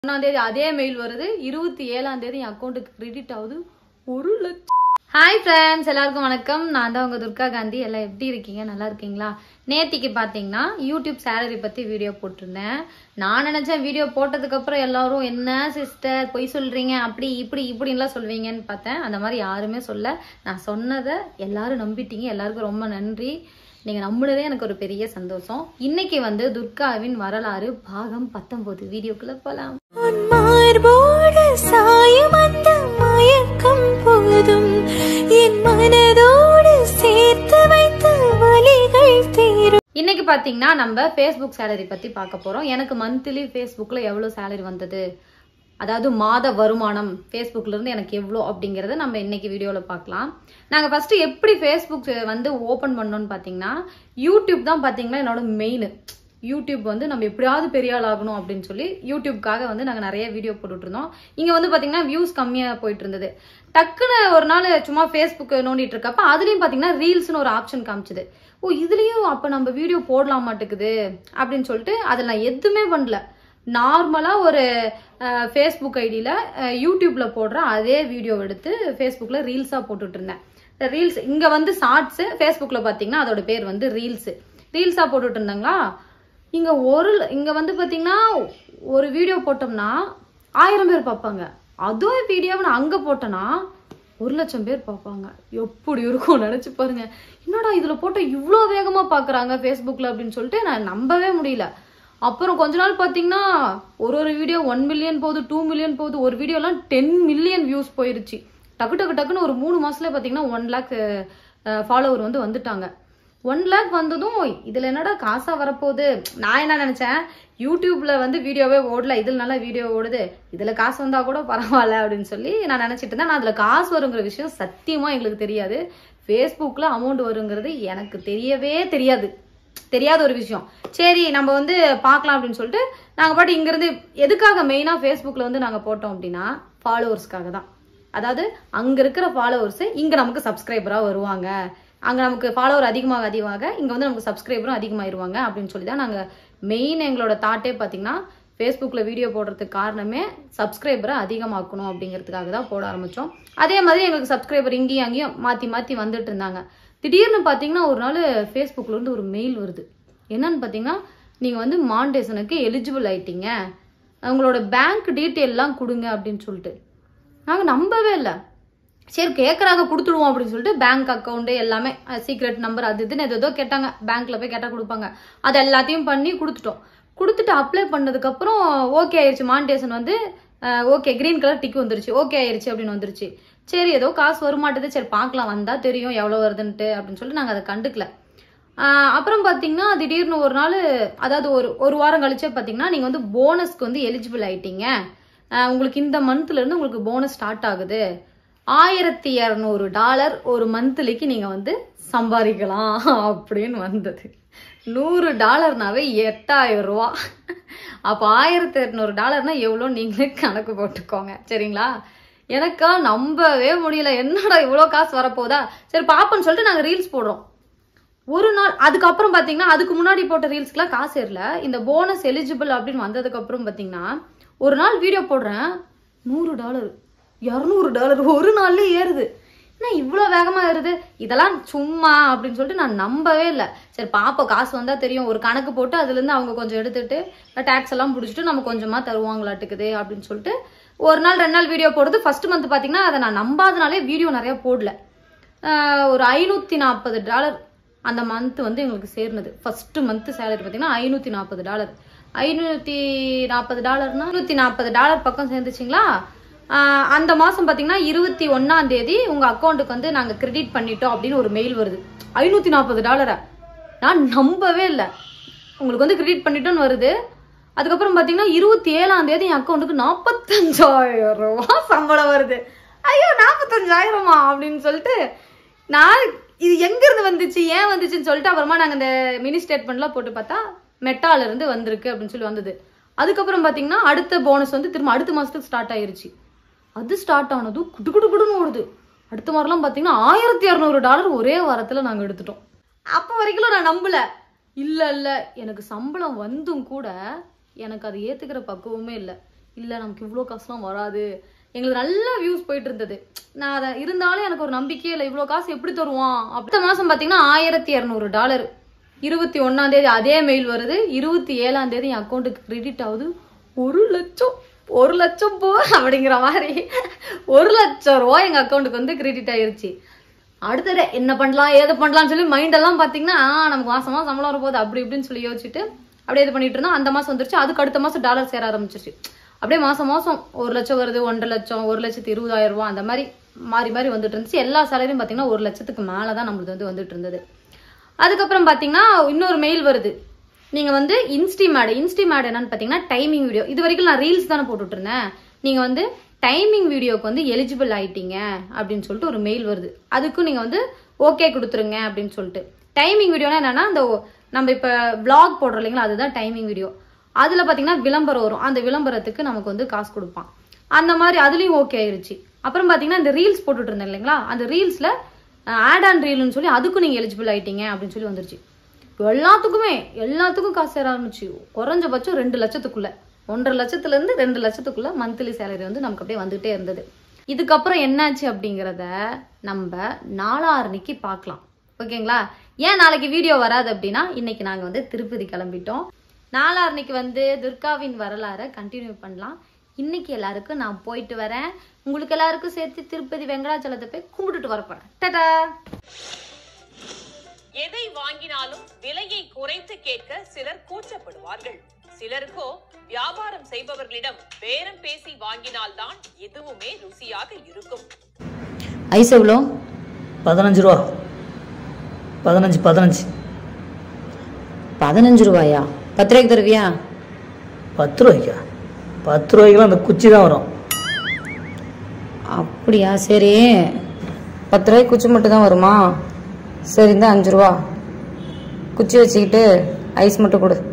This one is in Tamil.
ஒன்னாம் தேதி அதே மெயில் வருது இருபத்தி ஏழாம் தேதி என் அக்கௌண்ட்டுக்கு கிரெடிட் ஆகுது ஒரு லட்சம் ஹாய் ஃப்ரெண்ட்ஸ் எல்லாருக்கும் வணக்கம் நான் தான் உங்க துர்கா காந்தி எல்லாம் எப்படி இருக்கீங்க நல்லா இருக்கீங்களா நேத்திக்கு பார்த்தீங்கன்னா யூடியூப் சேலரி பத்தி வீடியோ போட்டிருந்தேன் நான் நினைச்சேன் வீடியோ போட்டதுக்கு அப்புறம் எல்லாரும் என்ன சிஸ்டர் பொய் சொல்றீங்க அப்படி இப்படி இப்படின்லாம் சொல்வீங்கன்னு பார்த்தேன் அந்த மாதிரி யாருமே சொல்ல நான் சொன்னதை எல்லாரும் நம்பிட்டீங்க எல்லாருக்கும் ரொம்ப நன்றி நீங்க நம்பினதே எனக்கு ஒரு பெரிய சந்தோஷம் இன்னைக்கு வந்து துர்காவின் வரலாறு பாகம் பத்தொன்பது வீடியோக்குள்ள போலாம் உன் மார்போடு சாயும் அந்த மயக்கம் போதும் என் மனதோடு சேர்த்து வைத்த வலிகள் தீரும் இன்னைக்கு பாத்தீங்கன்னா நம்ம ஃபேஸ்புக் சேலரி பத்தி பார்க்க போறோம் எனக்கு மந்த்லி ஃபேஸ்புக்ல எவ்வளவு சேலரி வந்தது அதாவது மாத வருமானம் ஃபேஸ்புக்ல இருந்து எனக்கு எவ்வளோ அப்படிங்கறத நம்ம இன்னைக்கு வீடியோல பார்க்கலாம் நாங்க ஃபர்ஸ்ட் எப்படி ஃபேஸ்புக் வந்து ஓபன் பண்ணோம்னு பாத்தீங்கன்னா யூடியூப் தான் பாத்தீங்கன்னா என்னோட மெயின் யூடியூப் வந்து நம்ம எப்படியாவது பெரிய ஆள் ஆகணும் அப்படின்னு சொல்லி யூடியூப்காக வந்து நாங்கள் நிறைய வீடியோ போட்டுட்டு இருந்தோம் இங்கே வந்து பார்த்தீங்கன்னா வியூஸ் கம்மியாக போயிட்டு இருந்தது டக்குன்னு ஒரு நாள் சும்மா ஃபேஸ்புக் நோண்டிட்டு இருக்கப்ப அதுலேயும் பார்த்தீங்கன்னா ரீல்ஸ்னு ஒரு ஆப்ஷன் காமிச்சுது ஓ இதுலேயும் அப்போ நம்ம வீடியோ போடலாம் மாட்டேங்குது அப்படின்னு சொல்லிட்டு அதில் நான் எதுவுமே பண்ணல நார்மலாக ஒரு ஃபேஸ்புக் ஐடியில் யூடியூப்பில் போடுற அதே வீடியோ எடுத்து ஃபேஸ்புக்கில் ரீல்ஸாக போட்டுட்டு இருந்தேன் ரீல்ஸ் இங்கே வந்து ஷார்ட்ஸு ஃபேஸ்புக்கில் பார்த்தீங்கன்னா அதோட பேர் வந்து ரீல்ஸு ரீல்ஸாக போட்டுட்டு இருந்தாங்களா இங்கே ஒரு இங்கே வந்து பார்த்தீங்கன்னா ஒரு வீடியோ போட்டோம்னா ஆயிரம் பேர் பார்ப்பாங்க அதுவும் வீடியோவை நான் அங்கே போட்டேன்னா ஒரு லட்சம் பேர் பார்ப்பாங்க எப்படி இருக்கும் நினச்சி பாருங்க என்னடா இதில் போட்ட இவ்வளோ வேகமாக பார்க்குறாங்க ஃபேஸ்புக்கில் அப்படின்னு சொல்லிட்டு நான் நம்பவே முடியல அப்புறம் கொஞ்ச நாள் பார்த்தீங்கன்னா ஒரு ஒரு வீடியோ ஒன் மில்லியன் போகுது டூ மில்லியன் போகுது ஒரு வீடியோலாம் டென் மில்லியன் வியூஸ் போயிருச்சு டக்கு டக்கு டக்குன்னு ஒரு மூணு மாசத்துல பார்த்தீங்கன்னா ஒன் லேக் ஃபாலோவர் வந்து வந்துட்டாங்க ஒன் லேக் வந்ததும் இதுல என்னடா காசா வரப்போகுது நான் என்ன நினைச்சேன் யூடியூப்ல வந்து வீடியோவே ஓடல இதுல நல்லா வீடியோ ஓடுது இதுல காசு வந்தா கூட பரவாயில்ல அப்படின்னு சொல்லி நான் நினைச்சிட்டு இருந்தேன் நான் அதுல காசு வருங்கிற விஷயம் சத்தியமா எங்களுக்கு தெரியாது ஃபேஸ்புக்ல அமௌண்ட் வருங்கிறது எனக்கு தெரியவே தெரியாது தெரியாத ஒரு விஷயம் சரி நம்ம வந்து பார்க்கலாம் அப்படின்னு சொல்லிட்டு நாங்கள் பாட்டு இங்கேருந்து எதுக்காக மெயினாக ஃபேஸ்புக்கில் வந்து நாங்கள் போட்டோம் அப்படின்னா ஃபாலோவர்ஸ்க்காக தான் அதாவது அங்கே இருக்கிற ஃபாலோவர்ஸ் இங்கே நமக்கு சப்ஸ்கிரைபராக வருவாங்க அங்கே நமக்கு ஃபாலோவர் அதிகமாக அதிகமாக இங்கே வந்து நமக்கு சப்ஸ்கிரைபரும் அதிகமாயிருவாங்க அப்படின்னு சொல்லி தான் நாங்கள் மெயின் எங்களோட தாட்டே பார்த்தீங்கன்னா ஃபேஸ்புக்கில் வீடியோ போடுறதுக்கு காரணமே சப்ஸ்கிரைபரை அதிகமாக்கணும் அப்படிங்கிறதுக்காக தான் போட ஆரம்பித்தோம் அதே மாதிரி எங்களுக்கு சப்ஸ்கிரைபர் இங்கேயும் அங்கேயும் மாற்றி மாற்றி வந்துட்டு இருந்தாங்க திடீர்னு பார்த்தீங்கன்னா ஒரு நாள் ஃபேஸ்புக்கில் இருந்து ஒரு மெயில் வருது என்னன்னு பார்த்தீங்கன்னா நீங்கள் வந்து மாண்டேஷனுக்கு எலிஜிபிள் ஆயிட்டீங்க உங்களோட பேங்க் டீட்டெயில்லாம் கொடுங்க அப்படின்னு சொல்லிட்டு நாங்கள் நம்பவே இல்லை சரி கேட்குறாங்க கொடுத்துடுவோம் அப்படின்னு சொல்லிட்டு பேங்க் அக்கௌண்ட்டு எல்லாமே சீக்ரெட் நம்பர் அது இதுன்னு எதோ கேட்டாங்க பேங்க்ல போய் கேட்டால் கொடுப்பாங்க அது எல்லாத்தையும் பண்ணி கொடுத்துட்டோம் கொடுத்துட்டு அப்ளை பண்ணதுக்கப்புறம் ஓகே ஆயிடுச்சு மானிட்டேஷன் வந்து ஓகே கிரீன் கலர் டிக் வந்துருச்சு ஓகே ஆயிடுச்சு அப்படின்னு வந்துருச்சு சரி ஏதோ காசு வரமாட்டேது சரி பார்க்கலாம் வந்தா தெரியும் எவ்வளோ வருதுன்ட்டு அப்படின்னு சொல்லிட்டு நாங்கள் அதை கண்டுக்கல ஆஹ் அப்புறம் பார்த்தீங்கன்னா திடீர்னு ஒரு நாள் அதாவது ஒரு ஒரு வாரம் கழிச்சே பார்த்தீங்கன்னா நீங்கள் வந்து போனஸ்க்கு வந்து எலிஜிபிள் ஆயிட்டீங்க ஆஹ் உங்களுக்கு இந்த மந்த்ல இருந்து உங்களுக்கு போனஸ் ஸ்டார்ட் ஆகுது ஆயிரத்தி இரநூறு டாலர் ஒரு மந்த்லிக்கு நீங்கள் வந்து சம்பாதிக்கலாம் அப்படின்னு வந்தது நூறு டாலர்னாவே எட்டாயிரம் ரூபா அப்போ ஆயிரத்தி இரநூறு டாலர்னா எவ்வளோ நீங்களே கணக்கு போட்டுக்கோங்க சரிங்களா எனக்கா நம்பவே முடியல என்னடா இவ்வளோ காசு வரப்போதா சரி பாப்போம்னு சொல்லிட்டு நாங்கள் ரீல்ஸ் போடுறோம் ஒரு நாள் அதுக்கப்புறம் பார்த்தீங்கன்னா அதுக்கு முன்னாடி போட்ட ரீல்ஸ்க்குலாம் காசு ஏறல இந்த போனஸ் எலிஜிபிள் அப்படின்னு வந்ததுக்கு அப்புறம் பார்த்தீங்கன்னா ஒரு நாள் வீடியோ போடுறேன் நூறு டாலர் இரநூறு டாலர் ஒரு நாள்லயே ஏறுது என்ன இவ்வளோ வேகமாக ஏறுது இதெல்லாம் சும்மா அப்படின்னு சொல்லிட்டு நான் நம்பவே இல்லை சரி பாப்போம் காசு வந்தால் தெரியும் ஒரு கணக்கு போட்டு அதுலேருந்து அவங்க கொஞ்சம் எடுத்துட்டு டேக்ஸ் எல்லாம் பிடிச்சிட்டு நம்ம கொஞ்சமாக தருவாங்களாட்டுக்குது அப்படின்னு சொல்லிட்டு ஒரு நாள் ரெண்டு நாள் வீடியோ போடுறது ஃபர்ஸ்ட் மந்த் பார்த்தீங்கன்னா அதை நான் நம்பாதனாலே வீடியோ நிறைய போடல ஆஹ் ஒரு ஐநூற்றி நாற்பது டாலர் அந்த மந்த் வந்து எங்களுக்கு சேர்ந்தது ஃபர்ஸ்ட் மந்த் சேலரி பார்த்தீங்கன்னா ஐநூற்றி நாற்பது டாலர் ஐநூற்றி நாற்பது டாலர்னா ஐநூற்றி நாற்பது டாலர் பக்கம் சேர்ந்துச்சிங்களா ஆஹ் அந்த மாதம் பார்த்தீங்கன்னா இருபத்தி ஒன்றாம் தேதி உங்கள் அக்கௌண்ட்டுக்கு வந்து நாங்கள் கிரெடிட் பண்ணிட்டோம் அப்படின்னு ஒரு மெயில் வருது ஐநூற்றி நாற்பது டாலரா நான் நம்பவே இல்லை உங்களுக்கு வந்து கிரெடிட் பண்ணிட்டோன்னு வருது அதுக்கப்புறம் பார்த்தீங்கன்னா இருபத்தி ஏழாம் தேதி என் அக்கௌண்ட்டுக்கு நாற்பத்தஞ்சாயிரம் ரூபா சம்பளம் வருது ஐயோ நாற்பத்தஞ்சாயிரமா அப்படின்னு சொல்லிட்டு நான் இது எங்க இருந்து வந்துச்சு ஏன் வந்துச்சுன்னு சொல்லிட்டு அப்புறமா நாங்க இந்த மினி ஸ்டேட்மெண்ட்லாம் போட்டு பார்த்தா மெட்டால இருந்து வந்திருக்கு அப்படின்னு சொல்லி வந்தது அதுக்கப்புறம் பாத்தீங்கன்னா அடுத்த போனஸ் வந்து திரும்ப அடுத்த மாசத்துக்கு ஸ்டார்ட் ஆயிருச்சு அது ஸ்டார்ட் ஆனதும் குடு குடு குடுன்னு ஓடுது அடுத்த வாரம்லாம் பாத்தீங்கன்னா ஆயிரத்தி இரநூறு டாலர் ஒரே வாரத்துல நாங்க எடுத்துட்டோம் அப்போ வரைக்கும் நான் நம்பல இல்ல இல்ல எனக்கு சம்பளம் வந்தும் கூட எனக்கு அது ஏத்துக்கிற பக்குவமே இல்லை இல்லை நமக்கு இவ்வளோ காசுலாம் வராது எங்களுக்கு நல்ல வியூஸ் போயிட்டு இருந்தது நான் அதை இருந்தாலும் எனக்கு ஒரு நம்பிக்கையே இல்லை இவ்வளோ காசு எப்படி தருவான் அடுத்த மாதம் பார்த்தீங்கன்னா ஆயிரத்தி இரநூறு டாலர் இருபத்தி ஒன்னாம் தேதி அதே மெயில் வருது இருபத்தி ஏழாம் தேதி என் அக்கௌண்ட்டுக்கு கிரெடிட் ஆகுது ஒரு லட்சம் ஒரு லட்சம் போ அப்படிங்கிற மாதிரி ஒரு லட்சம் ரூபா எங்க அக்கௌண்ட்டுக்கு வந்து கிரெடிட் ஆயிருச்சு அடுத்தது என்ன பண்ணலாம் ஏது பண்ணலாம்னு சொல்லி மைண்ட் எல்லாம் பாத்தீங்கன்னா ஆ, நமக்கு மாசமா சம்பளம் வரப்போகுது அப்படி இப்படின்னு சொல்லி யோசிச்சுட்டு அப்படியே இது பண்ணிட்டு இருந்தோம் அந்த மாசம் வந்துருச்சு அதுக்கு அடுத்த மாசம் டாலர் சேர ஆரம்பிச்சிருச்சு அப்படியே மாசம் மாசம் ஒரு லட்சம் வருது ஒன்றரை லட்சம் ஒரு லட்சத்து இருபதாயிரம் ரூபாய் அந்த மாதிரி மாறி மாறி வந்துட்டு இருந்துச்சு எல்லா சேலரியும் பாத்தீங்கன்னா ஒரு லட்சத்துக்கு மேலதான் நம்மளுக்கு வந்து வந்துட்டு இருந்தது அதுக்கப்புறம் பாத்தீங்கன்னா இன்னொரு மெயில் வருது நீங்க வந்து இன்ஸ்டிமேட் இன்ஸ்டிமேட் என்னன்னு பாத்தீங்கன்னா டைமிங் வீடியோ இது வரைக்கும் நான் ரீல்ஸ் தானே போட்டுட்டு இருந்தேன் நீங்க வந்து டைமிங் வீடியோக்கு வந்து எலிஜிபிள் ஆயிட்டீங்க அப்படின்னு சொல்லிட்டு ஒரு மெயில் வருது அதுக்கும் நீங்க வந்து ஓகே கொடுத்துருங்க அப்படின்னு சொல்லிட்டு டைமிங் வீடியோனா என்னன்னா அந்த ஒ- நம்ம இப்ப vlog போடுறோம் இல்லைங்களா அதுதான் டைமிங் வீடியோ அதுல பாத்தீங்கன்னா விளம்பரம் வரும் அந்த விளம்பரத்துக்கு நமக்கு வந்து காசு கொடுப்பான் அந்த மாதிரி அதுலயும் ஓகே ஆயிருச்சு அப்புறம் பாத்தீங்கன்னா இந்த ரீல்ஸ் போட்டுட்டு இருந்தேன் இல்லைங்களா அந்த ரீல்ஸ்ல ஆட் ஆன் ரீல்னு சொல்லி அதுக்கும் நீங்க எலிஜிபிள் ஆயிட்டீங்க அப்படின்னு சொல்லி வந்துருச்சு எல்லாத்துக்குமே எல்லாத்துக்கும் காசு சேர ஆரம்பிச்சு குறைஞ்சபட்சம் ரெண்டு லட்சத்துக்குள்ள ஒன்றரை லட்சத்துல இருந்து ரெண்டு லட்சத்துக்குள்ள மந்த்லி சேலரி வந்து நமக்கு அப்படியே வந்துட்டே இருந்தது இதுக்கப்புறம் என்னாச்சு அப்படிங்கிறத நம்ம நாளாரணிக்கு பார்க்கலாம் ஓகேங்களா ஏன் நாளைக்கு வீடியோ வராது அப்படின்னா இன்னைக்கு நாங்க வந்து திருப்பதி கிளம்பிட்டோம் நாளாரணிக்கு வந்து துர்காவின் வரலாறை கண்டினியூ பண்ணலாம் இன்னைக்கு எல்லாருக்கும் நான் போயிட்டு வரேன் உங்களுக்கு எல்லாருக்கும் சேர்த்து திருப்பதி வெங்கடாச்சலத்தை போய் கும்பிட்டுட்டு வரப்போறேன் டாடா எதை வாங்கினாலும் விலையை குறைத்து கேட்க சிலர் கூச்சப்படுவார்கள் சிலருக்கோ வியாபாரம் செய்பவர்களிடம் பேரம் பேசி வாங்கினால்தான் எதுவுமே ருசியாக இருக்கும் ஐஸ் எவ்வளோ பதினஞ்சு ரூபா பதினஞ்சு பதினஞ்சு பதினஞ்சு ரூபாயா பத்து ரூபாய்க்கு தருவியா பத்து ரூபாய்க்கா பத்து ரூபாய்க்குலாம் அந்த குச்சி தான் வரும் அப்படியா சரி பத்து ரூபாய்க்கு குச்சி மட்டும் தான் வருமா சரி இந்த அஞ்சு ரூபா குச்சி வச்சுக்கிட்டு ஐஸ் மட்டும் கொடு